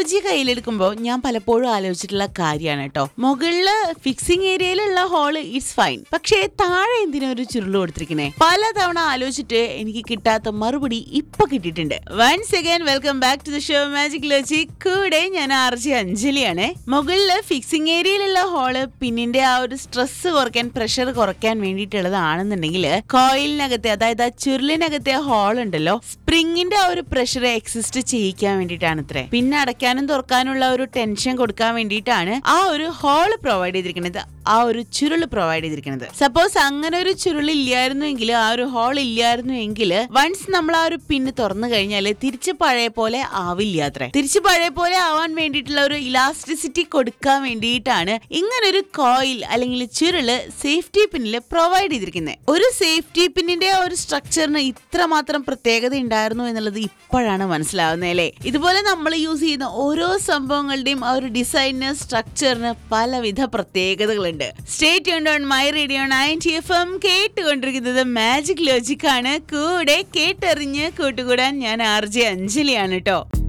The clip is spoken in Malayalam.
സൂചി കയ്യിലെടുക്കുമ്പോൾ ഞാൻ പലപ്പോഴും ആലോചിച്ചിട്ടുള്ള കാര്യമാണ് കേട്ടോ മുകളില് ഫിക്സിംഗ് ഏരിയയിലുള്ള ഹോള് ഇറ്റ്സ് ഫൈൻ പക്ഷേ താഴെ എന്തിനാ ഒരു ചുരുള് കൊടുത്തിരിക്കണേ പലതവണ ആലോചിച്ചിട്ട് എനിക്ക് കിട്ടാത്ത മറുപടി ഇപ്പൊ കിട്ടിയിട്ടുണ്ട് once again welcome back to the show magic logic കൂടെ ഞാൻ ആർ ജി അഞ്ജലിയാണ് മുകളില് ഫിക്സിംഗ് ഏരിയയിലുള്ള ഹോള് പിന്നിന്റെ ആ ഒരു സ്ട്രെസ് കുറയ്ക്കാൻ പ്രഷർ കുറയ്ക്കാൻ വേണ്ടിയിട്ടുള്ളതാണെന്നുണ്ടെങ്കിൽ കോയിലിനകത്തെ അതായത് ആ ചുരുളിനകത്തെ ഹോൾ ഉണ്ടല്ലോ സ്പ്രിങ്ങിന്റെ ആ ഒരു പ്രഷർ എക്സിസ്റ്റ് ചെയ്യിക്കാൻ വേണ്ടിയിട്ടാണ് ഇത്രേ പിന്നെ അടയ്ക്കാനും തുറക്കാനുള്ള ഒരു ടെൻഷൻ കൊടുക്കാൻ വേണ്ടിയിട്ടാണ് ആ ഒരു ഹോൾ പ്രൊവൈഡ് ചെയ്തിരിക്കുന്നത് ആ ഒരു ചുരുൾ പ്രൊവൈഡ് ചെയ്തിരിക്കുന്നത് സപ്പോസ് അങ്ങനെ ഒരു ചുരുൾ ഇല്ലായിരുന്നു എങ്കിൽ ആ ഒരു ഹോൾ ഇല്ലായിരുന്നു എങ്കിൽ വൺസ് നമ്മൾ ആ ഒരു പിന്ന് തുറന്നു കഴിഞ്ഞാൽ തിരിച്ച് പഴയ പോലെ ആവില്ല അത്രേ തിരിച്ച് പഴയ പോലെ ആവാൻ വേണ്ടിയിട്ടുള്ള ഒരു ഇലാസ്റ്റിസിറ്റി കൊടുക്കാൻ വേണ്ടിയിട്ടാണ് ഇങ്ങനെ ഒരു കോയിൽ അല്ലെങ്കിൽ ചുരുള് സേഫ്റ്റി പിന്നിൽ പ്രൊവൈഡ് ചെയ്തിരിക്കുന്നത് ഒരു സേഫ്റ്റി പിന്നിന്റെ ആ ഒരു സ്ട്രക്ചറിന് ഇത്രമാത്രം പ്രത്യേകത ഉണ്ടായിരുന്നു എന്നുള്ളത് ഇപ്പോഴാണ് മനസ്സിലാവുന്നത് അല്ലേ ഇതുപോലെ നമ്മൾ യൂസ് ചെയ്യുന്ന ഓരോ സംഭവങ്ങളുടെയും ആ ഒരു ഡിസൈനിന് സ്ട്രക്ചറിന് പലവിധ പ്രത്യേകതകളുണ്ട് state on my radio ninety F M കേട്ടുകൊണ്ടിരിക്കുന്നത് മാജിക് ലോജിക് ആണ് കൂടെ കേട്ടറിഞ്ഞ് കൂട്ടുകൂടാൻ ഞാൻ ആർ ജെ അഞ്ജലിയാണ് കേട്ടോ